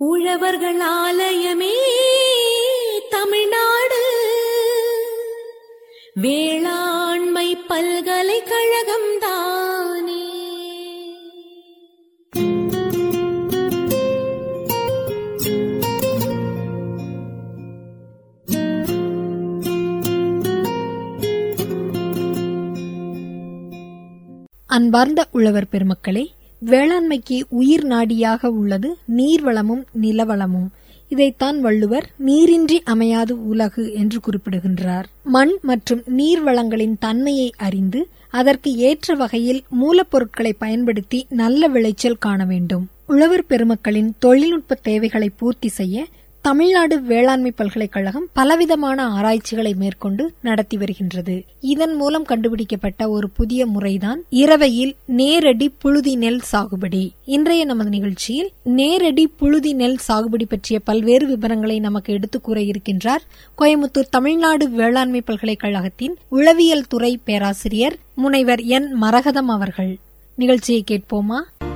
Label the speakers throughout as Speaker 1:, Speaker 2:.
Speaker 1: உழவர்கள் ஆலயமே தமிழ்நாடு வேளாண்மை பல்கலைக்கழகம் தானே
Speaker 2: அன்பார்ந்த உழவர் பெருமக்களே வேளாண்மைக்கு உயிர் நாடியாக உள்ளது நீர்வளமும் நிலவளமும் இதைத்தான் வள்ளுவர் நீரின்றி அமையாது உலகு என்று குறிப்பிடுகின்றார் மண் மற்றும் நீர் வளங்களின் தன்மையை அறிந்து அதற்கு ஏற்ற வகையில் மூலப்பொருட்களை பயன்படுத்தி நல்ல விளைச்சல் காண வேண்டும் உழவர் பெருமக்களின் தொழில்நுட்ப தேவைகளை பூர்த்தி செய்ய தமிழ்நாடு வேளாண்மை பல்கலைக்கழகம் பலவிதமான ஆராய்ச்சிகளை மேற்கொண்டு நடத்தி வருகின்றது இதன் மூலம் கண்டுபிடிக்கப்பட்ட ஒரு புதிய முறைதான் இரவையில் நேரடி புழுதி நெல் சாகுபடி இன்றைய நமது நிகழ்ச்சியில் நேரடி புழுதி நெல் சாகுபடி பற்றிய பல்வேறு விவரங்களை நமக்கு எடுத்துக் கூற இருக்கின்றார் கோயமுத்தூர் தமிழ்நாடு வேளாண்மை பல்கலைக்கழகத்தின் உளவியல் துறை பேராசிரியர் முனைவர் என் மரகதம் அவர்கள் நிகழ்ச்சியை கேட்போமா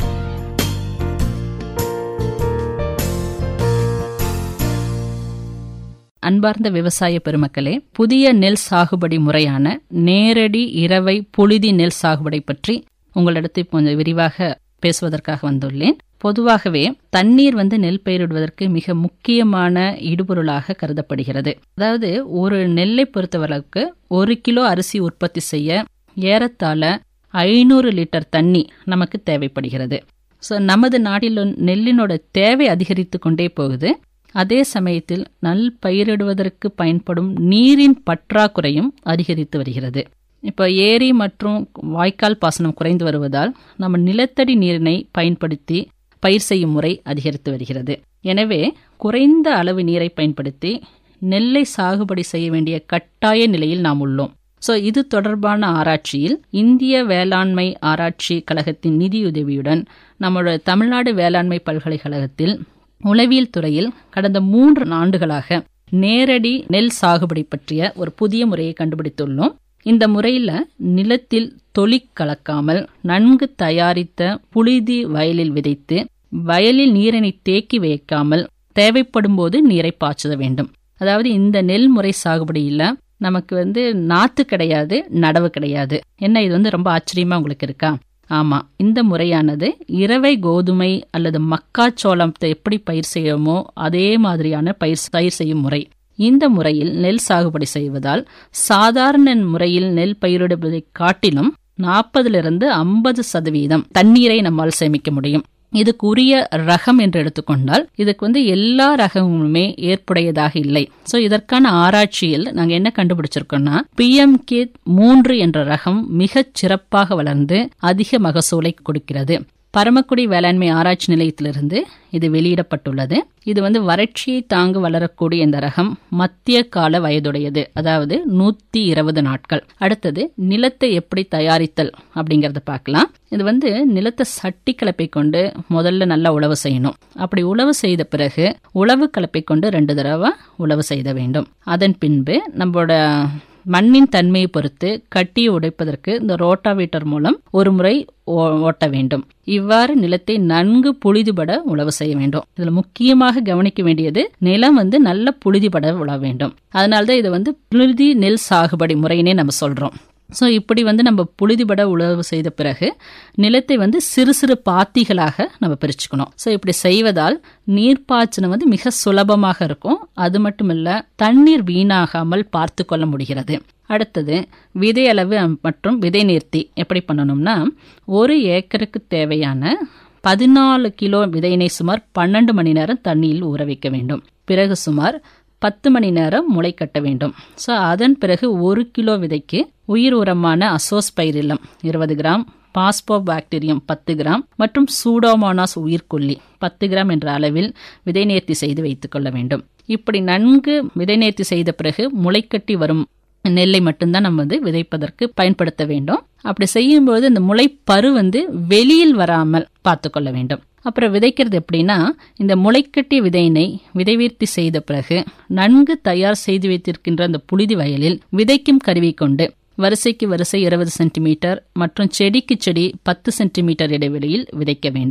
Speaker 3: அன்பார்ந்த விவசாய பெருமக்களே புதிய நெல் சாகுபடி முறையான நேரடி இரவை புழுதி நெல் சாகுபடி பற்றி உங்களிடத்தில் கொஞ்சம் விரிவாக பேசுவதற்காக வந்துள்ளேன் பொதுவாகவே தண்ணீர் வந்து நெல் பயிரிடுவதற்கு மிக முக்கியமான இடுபொருளாக கருதப்படுகிறது அதாவது ஒரு நெல்லை பொறுத்தவரைக்கு ஒரு கிலோ அரிசி உற்பத்தி செய்ய ஏறத்தாழ ஐநூறு லிட்டர் தண்ணி நமக்கு தேவைப்படுகிறது ஸோ நமது நாட்டில் நெல்லினோட தேவை அதிகரித்து கொண்டே போகுது அதே சமயத்தில் நல் பயிரிடுவதற்கு பயன்படும் நீரின் பற்றாக்குறையும் அதிகரித்து வருகிறது இப்போ ஏரி மற்றும் வாய்க்கால் பாசனம் குறைந்து வருவதால் நம்ம நிலத்தடி நீரினை பயன்படுத்தி பயிர் செய்யும் முறை அதிகரித்து வருகிறது எனவே குறைந்த அளவு நீரை பயன்படுத்தி நெல்லை சாகுபடி செய்ய வேண்டிய கட்டாய நிலையில் நாம் உள்ளோம் ஸோ இது தொடர்பான ஆராய்ச்சியில் இந்திய வேளாண்மை ஆராய்ச்சி கழகத்தின் நிதியுதவியுடன் நம்மளோட தமிழ்நாடு வேளாண்மை பல்கலைக்கழகத்தில் உளவியல் துறையில் கடந்த மூன்று ஆண்டுகளாக நேரடி நெல் சாகுபடி பற்றிய ஒரு புதிய முறையை கண்டுபிடித்துள்ளோம் இந்த முறையில நிலத்தில் தொளி கலக்காமல் நன்கு தயாரித்த புழுதி வயலில் விதைத்து வயலில் நீரினை தேக்கி வைக்காமல் தேவைப்படும் போது நீரை பாய்ச்ச வேண்டும் அதாவது இந்த நெல் முறை சாகுபடியில் நமக்கு வந்து நாத்து கிடையாது நடவு கிடையாது என்ன இது வந்து ரொம்ப ஆச்சரியமா உங்களுக்கு இருக்கா ஆமா இந்த முறையானது இரவை கோதுமை அல்லது மக்காச்சோளத்தை எப்படி பயிர் செய்யமோ அதே மாதிரியான பயிர் பயிர் செய்யும் முறை இந்த முறையில் நெல் சாகுபடி செய்வதால் சாதாரண முறையில் நெல் பயிரிடுவதை காட்டிலும் நாற்பதிலிருந்து ஐம்பது சதவீதம் தண்ணீரை நம்மால் சேமிக்க முடியும் இதுக்குரிய ரகம் என்று எடுத்துக்கொண்டால் இதுக்கு வந்து எல்லா ரகமுமே ஏற்புடையதாக இல்லை சோ இதற்கான ஆராய்ச்சியில் நாங்க என்ன கண்டுபிடிச்சிருக்கோம்னா பி எம் கே மூன்று என்ற ரகம் மிகச் சிறப்பாக வளர்ந்து அதிக மகசூலை கொடுக்கிறது பரமக்குடி வேளாண்மை ஆராய்ச்சி நிலையத்திலிருந்து இது வெளியிடப்பட்டுள்ளது இது வந்து வறட்சியை தாங்கு வளரக்கூடிய இந்த ரகம் மத்திய கால வயதுடையது அதாவது நூத்தி இருபது நாட்கள் அடுத்தது நிலத்தை எப்படி தயாரித்தல் அப்படிங்கறத பார்க்கலாம் இது வந்து நிலத்தை சட்டி கலப்பை கொண்டு முதல்ல நல்லா உழவு செய்யணும் அப்படி உழவு செய்த பிறகு உழவு கலப்பை கொண்டு ரெண்டு தடவை உழவு செய்த வேண்டும் அதன் பின்பு நம்மளோட மண்ணின் தன்மையை பொறுத்து கட்டியை உடைப்பதற்கு இந்த ரோட்டாவீட்டர் மூலம் ஒரு முறை ஓட்ட வேண்டும் இவ்வாறு நிலத்தை நன்கு புழுதிபட உழவு செய்ய வேண்டும் இதுல முக்கியமாக கவனிக்க வேண்டியது நிலம் வந்து நல்ல புழுதிபட உழ வேண்டும் அதனால்தான் இதை வந்து புழுதி நெல் சாகுபடி முறையினே நம்ம சொல்றோம் ஸோ இப்படி வந்து நம்ம புழுதிபட உழவு செய்த பிறகு நிலத்தை வந்து சிறு சிறு பாத்திகளாக நம்ம பிரிச்சுக்கணும் ஸோ இப்படி செய்வதால் நீர்ப்பாய்ச்சனம் வந்து மிக சுலபமாக இருக்கும் அது மட்டும் இல்ல தண்ணீர் வீணாகாமல் பார்த்து கொள்ள முடிகிறது அடுத்தது விதை அளவு மற்றும் விதை நேர்த்தி எப்படி பண்ணணும்னா ஒரு ஏக்கருக்கு தேவையான பதினாலு கிலோ விதையினை சுமார் பன்னெண்டு மணி நேரம் தண்ணியில் ஊற வைக்க வேண்டும் பிறகு சுமார் பத்து மணி நேரம் முளை கட்ட வேண்டும் ஸோ அதன் பிறகு ஒரு கிலோ விதைக்கு உயிர் உரமான அசோஸ்பைரிலம் இருபது கிராம் பாஸ்போ பாக்டீரியம் பத்து கிராம் மற்றும் சூடோமோனாஸ் உயிர்கொல்லி பத்து கிராம் என்ற அளவில் விதை நேர்த்தி செய்து வைத்துக் கொள்ள வேண்டும் இப்படி நன்கு விதை நேர்த்தி செய்த பிறகு முளைக்கட்டி வரும் நெல்லை மட்டும்தான் நம்ம வந்து விதைப்பதற்கு பயன்படுத்த வேண்டும் அப்படி செய்யும்போது இந்த முளைப்பரு வந்து வெளியில் வராமல் பார்த்து கொள்ள வேண்டும் அப்புறம் விதைக்கிறது எப்படின்னா இந்த முளைக்கட்டிய விதையினை விதைவீர்த்தி செய்த பிறகு நன்கு தயார் செய்து வைத்திருக்கின்ற அந்த புழுதி வயலில் விதைக்கும் கருவி கொண்டு வரிசைக்கு வரிசை இருபது சென்டிமீட்டர் மற்றும் செடிக்கு செடி பத்து சென்டிமீட்டர் இடைவெளியில் விதைக்க வேண்டும்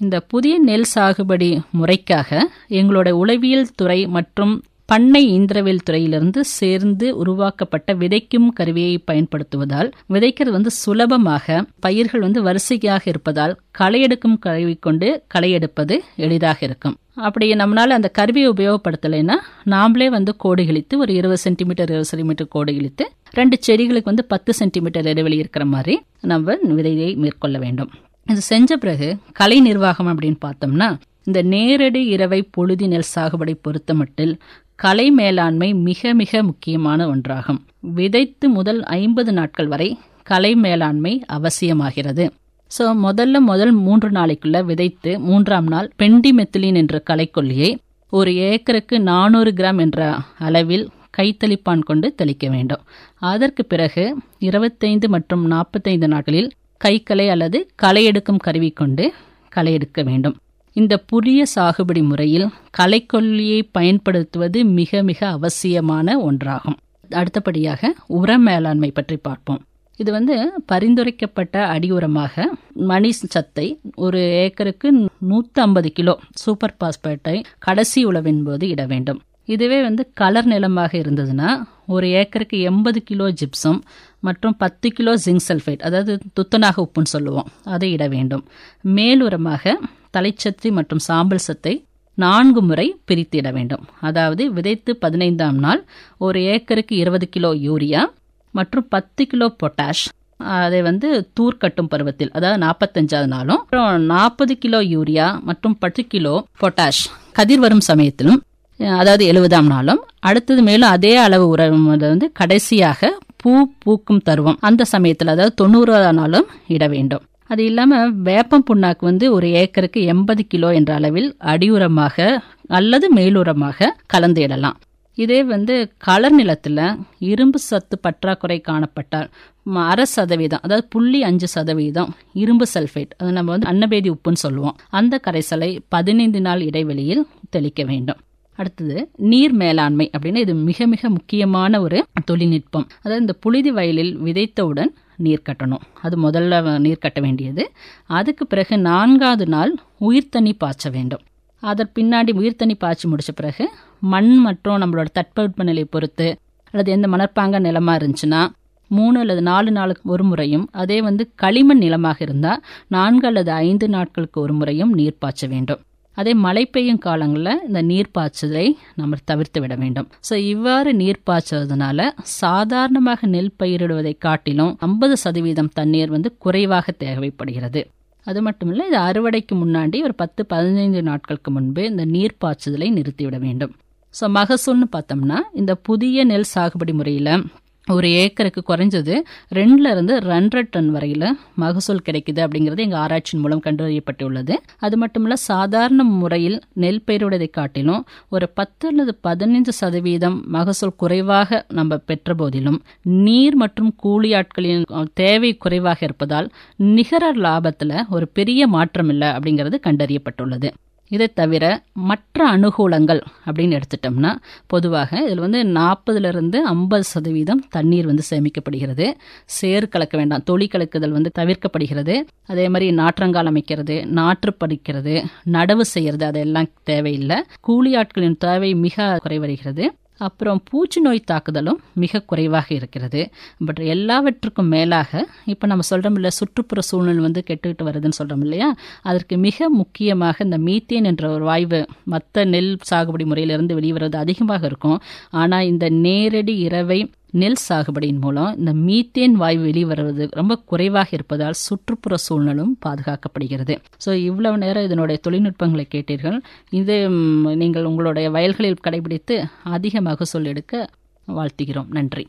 Speaker 3: இந்த புதிய நெல் சாகுபடி முறைக்காக எங்களோட உளவியல் துறை மற்றும் பண்ணை இந்திரவியல் துறையிலிருந்து சேர்ந்து உருவாக்கப்பட்ட விதைக்கும் கருவியை பயன்படுத்துவதால் விதைக்கிறது வந்து சுலபமாக பயிர்கள் வந்து வரிசையாக இருப்பதால் களை எடுக்கும் கருவி கொண்டு களை எடுப்பது எளிதாக இருக்கும் அப்படி நம்மளால அந்த கருவியை உபயோகப்படுத்தலைன்னா நாமளே வந்து கோடு கிழித்து ஒரு இருபது சென்டிமீட்டர் இருபது சென்டிமீட்டர் கோடு கிழித்து ரெண்டு செடிகளுக்கு வந்து பத்து சென்டிமீட்டர் இடைவெளி இருக்கிற மாதிரி நம்ம விதையை மேற்கொள்ள வேண்டும் இது செஞ்ச பிறகு கலை நிர்வாகம் அப்படின்னு பார்த்தோம்னா இந்த நேரடி இரவை பொழுதி நெல் சாகுபடி பொறுத்தமட்டில் கலை மேலாண்மை மிக மிக முக்கியமான ஒன்றாகும் விதைத்து முதல் ஐம்பது நாட்கள் வரை கலை மேலாண்மை அவசியமாகிறது ஸோ முதல்ல முதல் மூன்று நாளைக்குள்ள விதைத்து மூன்றாம் நாள் பெண்டிமெத்திலின் என்ற கலைக்கொல்லியை ஒரு ஏக்கருக்கு நானூறு கிராம் என்ற அளவில் கைத்தளிப்பான் கொண்டு தெளிக்க வேண்டும் அதற்கு பிறகு இருபத்தைந்து மற்றும் நாற்பத்தைந்து நாட்களில் கைக்கலை அல்லது களை எடுக்கும் கருவி கொண்டு களை எடுக்க வேண்டும் இந்த புதிய சாகுபடி முறையில் களைக்கொல்லியை பயன்படுத்துவது மிக மிக அவசியமான ஒன்றாகும் அடுத்தபடியாக உர மேலாண்மை பற்றி பார்ப்போம் இது வந்து பரிந்துரைக்கப்பட்ட அடி உரமாக மணி சத்தை ஒரு ஏக்கருக்கு நூற்றி ஐம்பது கிலோ சூப்பர் பாஸ்பேட்டை கடைசி உழவின் போது இட வேண்டும் இதுவே வந்து கலர் நிலமாக இருந்ததுன்னா ஒரு ஏக்கருக்கு எண்பது கிலோ ஜிப்சம் மற்றும் பத்து கிலோ ஜிங்க் சல்ஃபேட் அதாவது துத்தநாக உப்புன்னு சொல்லுவோம் அதை இட வேண்டும் மேலுரமாக தலைச்சத்து மற்றும் சாம்பல் சத்தை நான்கு முறை பிரித்திட வேண்டும் அதாவது விதைத்து பதினைந்தாம் நாள் ஒரு ஏக்கருக்கு இருபது கிலோ யூரியா மற்றும் பத்து கிலோ பொட்டாஷ் அதை வந்து தூர் கட்டும் பருவத்தில் அதாவது நாற்பத்தஞ்சாவது நாளும் அப்புறம் நாற்பது கிலோ யூரியா மற்றும் பத்து கிலோ பொட்டாஷ் கதிர் வரும் சமயத்திலும் அதாவது எழுபதாம் நாளும் அடுத்தது மேலும் அதே அளவு உரம் வந்து கடைசியாக பூ பூக்கும் தருவம் அந்த சமயத்தில் அதாவது தொண்ணூறாவது நாளும் இட வேண்டும் அது இல்லாம வேப்பம் புண்ணாக்கு வந்து ஒரு ஏக்கருக்கு எண்பது கிலோ என்ற அளவில் அடியுரமாக அல்லது மேலுரமாக கலந்து இடலாம் இதே வந்து கலர் நிலத்துல இரும்பு சத்து பற்றாக்குறை காணப்பட்டால் அரை சதவீதம் அதாவது புள்ளி அஞ்சு சதவீதம் இரும்பு சல்ஃபேட் அது நம்ம வந்து அன்னபேதி உப்புன்னு சொல்லுவோம் அந்த கரைசலை பதினைந்து நாள் இடைவெளியில் தெளிக்க வேண்டும் அடுத்தது நீர் மேலாண்மை அப்படின்னு இது மிக மிக முக்கியமான ஒரு தொழில்நுட்பம் அதாவது இந்த புழுதி வயலில் விதைத்தவுடன் நீர் கட்டணும் அது முதல்ல நீர் கட்ட வேண்டியது அதுக்கு பிறகு நான்காவது நாள் உயிர்த்தண்ணி பாய்ச்ச வேண்டும் அதற்கு பின்னாடி உயிர்த்தண்ணி பாய்ச்சி முடிச்ச பிறகு மண் மற்றும் நம்மளோட தட்பவெப்பநிலை பொறுத்து அல்லது எந்த மணற்பாங்க நிலமா இருந்துச்சுன்னா மூணு அல்லது நாலு நாளுக்கு ஒரு முறையும் அதே வந்து களிமண் நிலமாக இருந்தால் நான்கு அல்லது ஐந்து நாட்களுக்கு ஒரு முறையும் நீர் பாய்ச்ச வேண்டும் அதே மழை பெய்யும் காலங்களில் இந்த நீர் பாய்ச்சலை நம்ம தவிர்த்து விட வேண்டும் ஸோ இவ்வாறு நீர் பாய்ச்சதுனால சாதாரணமாக நெல் பயிரிடுவதை காட்டிலும் ஐம்பது சதவீதம் தண்ணீர் வந்து குறைவாக தேவைப்படுகிறது அது மட்டும் இல்லை இது அறுவடைக்கு முன்னாடி ஒரு பத்து பதினைந்து நாட்களுக்கு முன்பு இந்த நீர் பாய்ச்சுதலை நிறுத்திவிட வேண்டும் ஸோ மகசூல்னு பார்த்தோம்னா இந்த புதிய நெல் சாகுபடி முறையில் ஒரு ஏக்கருக்கு குறைஞ்சது ரெண்டுல இருந்து ரெண்டரை டன் வரையில மகசூல் கிடைக்குது அப்படிங்கிறது எங்க ஆராய்ச்சியின் மூலம் கண்டறியப்பட்டுள்ளது அது மட்டும் இல்ல சாதாரண முறையில் நெல் பயிரிடுவதை காட்டிலும் ஒரு பத்து அல்லது பதினைந்து சதவீதம் மகசூல் குறைவாக நம்ம பெற்ற போதிலும் நீர் மற்றும் கூலி ஆட்களின் தேவை குறைவாக இருப்பதால் நிகர லாபத்துல ஒரு பெரிய மாற்றம் இல்லை அப்படிங்கிறது கண்டறியப்பட்டுள்ளது இதை தவிர மற்ற அனுகூலங்கள் அப்படின்னு எடுத்துட்டோம்னா பொதுவாக இதில் வந்து நாற்பதுலேருந்து ஐம்பது சதவீதம் தண்ணீர் வந்து சேமிக்கப்படுகிறது சேறு கலக்க வேண்டாம் தொழி கலக்குதல் வந்து தவிர்க்கப்படுகிறது அதே மாதிரி நாற்றங்கால் அமைக்கிறது நாற்று படிக்கிறது நடவு செய்யறது அதெல்லாம் தேவையில்லை கூலி ஆட்களின் தேவை மிக குறைவடைகிறது அப்புறம் பூச்சி நோய் தாக்குதலும் மிக குறைவாக இருக்கிறது பட் எல்லாவற்றுக்கும் மேலாக இப்போ நம்ம சொல்கிறோம் இல்லையா சுற்றுப்புற சூழ்நிலை வந்து கெட்டுக்கிட்டு வருதுன்னு சொல்கிறோம் இல்லையா அதற்கு மிக முக்கியமாக இந்த மீத்தேன் என்ற ஒரு வாய்வு மற்ற நெல் சாகுபடி முறையிலிருந்து வெளிவருவது அதிகமாக இருக்கும் ஆனால் இந்த நேரடி இரவை நெல் சாகுபடியின் மூலம் இந்த மீத்தேன் வாயு வெளிவருவது ரொம்ப குறைவாக இருப்பதால் சுற்றுப்புற சூழ்நிலும் பாதுகாக்கப்படுகிறது ஸோ இவ்வளவு நேரம் இதனுடைய தொழில்நுட்பங்களை கேட்டீர்கள் இது நீங்கள் உங்களுடைய வயல்களில் கடைபிடித்து அதிக மகசூல் எடுக்க வாழ்த்துகிறோம் நன்றி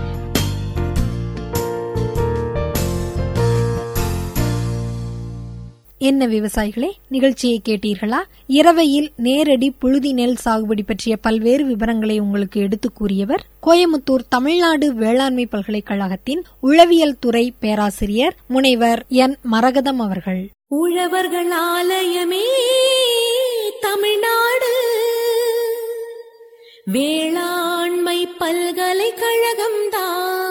Speaker 2: என்ன விவசாயிகளே நிகழ்ச்சியை கேட்டீர்களா இரவையில் நேரடி புழுதி நெல் சாகுபடி பற்றிய பல்வேறு விவரங்களை உங்களுக்கு எடுத்து கூறியவர் கோயமுத்தூர் தமிழ்நாடு வேளாண்மை பல்கலைக்கழகத்தின் உளவியல் துறை பேராசிரியர் முனைவர் என் மரகதம் அவர்கள்
Speaker 1: உழவர்கள் ஆலயமே தமிழ்நாடு வேளாண்மை பல்கலைக்கழகம்தான்